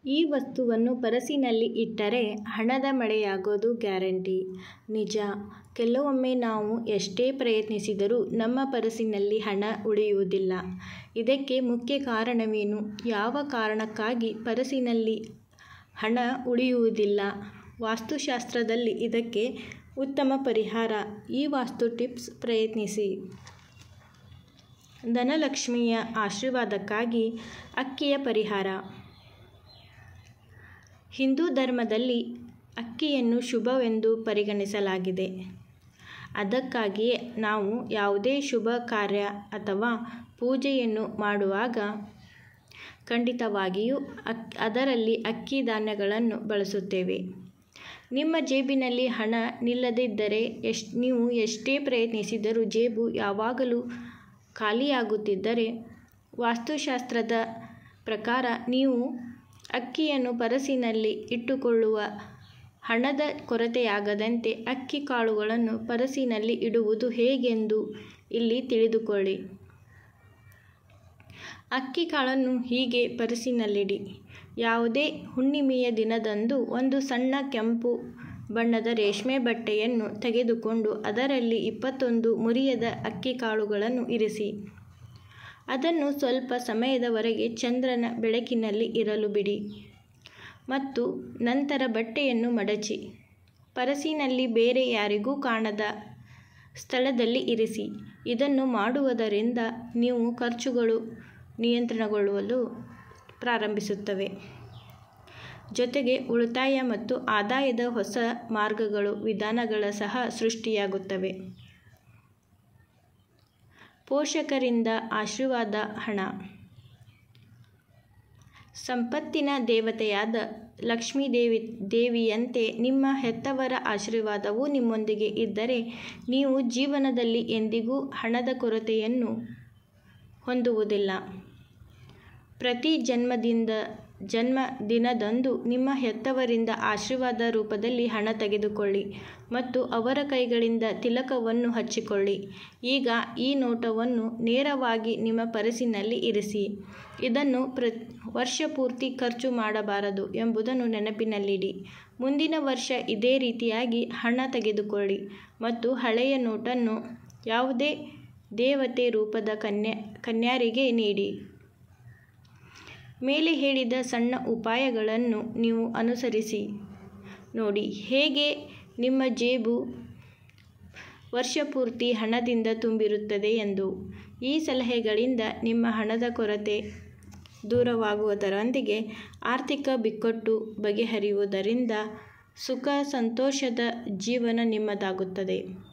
ಈ ವಸ್ತುವನ್ನು ಪರ್ಸಿನಲ್ಲಿ ಇಟ್ಟರೆ ಹಣದ ಮಳೆಯಾಗೋದು ಗ್ಯಾರಂಟಿ. ನಿಜ. ಕೆಲವೊಮ್ಮೆ ನಾವು ಎಷ್ಟೇ ಪ್ರಯತ್ನಿಸಿದರೂ ನಮ್ಮ ಪರ್ಸಿನಲ್ಲಿ ಹಣ ಉಳಿಯುವುದಿಲ್ಲ. ಇದಕ್ಕೆ ಮುಖ್ಯ ಕಾರಣವೇನು? ಯಾವ ಕಾರಣಕ್ಕಾಗಿ ಪರ್ಸಿನಲ್ಲಿ ಹಣ ಉಳಿಯುವುದಿಲ್ಲ? ವಾಸ್ತುಶಾಸ್ತ್ರದಲ್ಲಿ ಇದಕ್ಕೆ ಉತ್ತಮ ಪರಿಹಾರ. ಈ ವಾಸ್ತು ಟಿಪ್ಸ್ ಪ್ರಯತ್ನಿಸಿ. ಧನಲಕ್ಷ್ಮಿಯ ಆಶೀರ್ವಾದಕ್ಕಾಗಿ ಅಕ್ಕಿಯ ಪರಿಹಾರ. ಹಿಂದೂ ಧರ್ಮದಲ್ಲಿ ಅಕ್ಕಿಯನ್ನು ಶುಭವೆಂದು ಪರಿಗಣಿಸಲಾಗಿದೆ. ಅದಕ್ಕಾಗಿಯೇ ನಾವು ಯಾವುದೇ ಶುಭ ಕಾರ್ಯ ಅಥವಾ ಪೂಜೆಯನ್ನು ಮಾಡುವಾಗ ಖಂಡಿತವಾಗಿಯೂ ಅದರಲ್ಲಿ ಅಕ್ಕಿ ಧಾನ್ಯಗಳನ್ನು ಬಳಸುತ್ತೇವೆ. ನಿಮ್ಮ ಜೇಬಿನಲ್ಲಿ ಹಣ ನಿಲ್ಲದಿದ್ದರೆ ನೀವು ಎಷ್ಟೇ ಪ್ರಯತ್ನಿಸಿದರೂ ಜೇಬು ಯಾವಾಗಲೂ ಖಾಲಿಯಾಗುತ್ತಿದ್ದರೆ ವಾಸ್ತುಶಾಸ್ತ್ರದ ಪ್ರಕಾರ ನೀವು ಅಕ್ಕಿಯನ್ನು ಪರ್ಸಿನಲ್ಲಿ ಇಟ್ಟುಕೊಳ್ಳುವ ಹಣದ ಕೊರತೆಯಾಗದಂತೆ ಅಕ್ಕಿ ಕಾಳುಗಳನ್ನು ಪರ್ಸಿನಲ್ಲಿ ಇಡುವುದು ಹೇಗೆಂದು ಇಲ್ಲಿ ತಿಳಿದುಕೊಳ್ಳಿ. ಅಕ್ಕಿ ಕಾಳನ್ನು ಹೀಗೆ ಪರ್ಸಿನಲ್ಲಿಡಿ. ಯಾವುದೇ ಹುಣ್ಣಿಮೆಯ ದಿನದಂದು ಒಂದು ಸಣ್ಣ ಕೆಂಪು ಬಣ್ಣದ ರೇಷ್ಮೆ ಬಟ್ಟೆಯನ್ನು ತೆಗೆದುಕೊಂಡು ಅದರಲ್ಲಿ ಇಪ್ಪತ್ತೊಂದು ಮುರಿಯದ ಅಕ್ಕಿ ಕಾಳುಗಳನ್ನು ಇರಿಸಿ. ಅದನ್ನು ಸ್ವಲ್ಪ ಸಮಯದವರೆಗೆ ಚಂದ್ರನ ಬೆಳಕಿನಲ್ಲಿ ಇರಲು ಬಿಡಿ ಮತ್ತು ನಂತರ ಬಟ್ಟೆಯನ್ನು ಮಡಚಿ ಪರ್ಸಿನಲ್ಲಿ ಬೇರೆ ಯಾರಿಗೂ ಕಾಣದ ಸ್ಥಳದಲ್ಲಿ ಇರಿಸಿ. ಇದನ್ನು ಮಾಡುವುದರಿಂದ ನಿಮ್ಮ ಖರ್ಚುಗಳು ನಿಯಂತ್ರಣಗೊಳ್ಳಲು ಪ್ರಾರಂಭಿಸುತ್ತವೆ. ಜೊತೆಗೆ ಉಳಿತಾಯ ಮತ್ತು ಆದಾಯದ ಹೊಸ ಮಾರ್ಗಗಳು, ವಿಧಾನಗಳು ಸಹ ಸೃಷ್ಟಿಯಾಗುತ್ತವೆ. ಪೋಷಕರಿಂದ ಆಶೀರ್ವಾದ ಹಣ. ಸಂಪತ್ತಿನ ದೇವತೆಯಾದ ಲಕ್ಷ್ಮೀದೇವಿಯಂತೆ ನಿಮ್ಮ ಹೆತ್ತವರ ಆಶೀರ್ವಾದವೂ ನಿಮ್ಮೊಂದಿಗೆ ಇದ್ದರೆ ನೀವು ಜೀವನದಲ್ಲಿ ಎಂದಿಗೂ ಹಣದ ಕೊರತೆಯನ್ನು ಹೊಂದುವುದಿಲ್ಲ. ಪ್ರತಿ ಜನ್ಮದಿನದಂದು ನಿಮ್ಮ ಹೆತ್ತವರಿಂದ ಆಶೀರ್ವಾದ ರೂಪದಲ್ಲಿ ಹಣ ತೆಗೆದುಕೊಳ್ಳಿ ಮತ್ತು ಅವರ ಕೈಗಳಿಂದ ತಿಲಕವನ್ನು ಹಚ್ಚಿಕೊಳ್ಳಿ. ಈಗ ಈ ನೋಟವನ್ನು ನೇರವಾಗಿ ನಿಮ್ಮ ಪರ್ಸಿನಲ್ಲಿ ಇರಿಸಿ. ಇದನ್ನು ವರ್ಷಪೂರ್ತಿ ಖರ್ಚು ಮಾಡಬಾರದು ಎಂಬುದನ್ನು ನೆನಪಿನಲ್ಲಿಡಿ. ಮುಂದಿನ ವರ್ಷ ಇದೇ ರೀತಿಯಾಗಿ ಹಣ ತೆಗೆದುಕೊಳ್ಳಿ ಮತ್ತು ಹಳೆಯ ನೋಟನ್ನು ಯಾವುದೇ ದೇವತೆ ರೂಪದ ಕನ್ಯರಿಗೆ ನೀಡಿ. ಮೇಲೆ ಹೇಳಿದ ಸಣ್ಣ ಉಪಾಯಗಳನ್ನು ನೀವು ಅನುಸರಿಸಿ ನೋಡಿ ಹೇಗೆ ನಿಮ್ಮ ಜೇಬು ವರ್ಷಪೂರ್ತಿ ಹಣದಿಂದ ತುಂಬಿರುತ್ತದೆ ಎಂದು. ಈ ಸಲಹೆಗಳಿಂದ ನಿಮ್ಮ ಹಣದ ಕೊರತೆ ದೂರವಾಗುವುದರೊಂದಿಗೆ ಆರ್ಥಿಕ ಬಿಕ್ಕಟ್ಟು ಬಗೆಹರಿಯುವುದರಿಂದ ಸುಖ ಸಂತೋಷದ ಜೀವನ ನಿಮ್ಮದಾಗುತ್ತದೆ.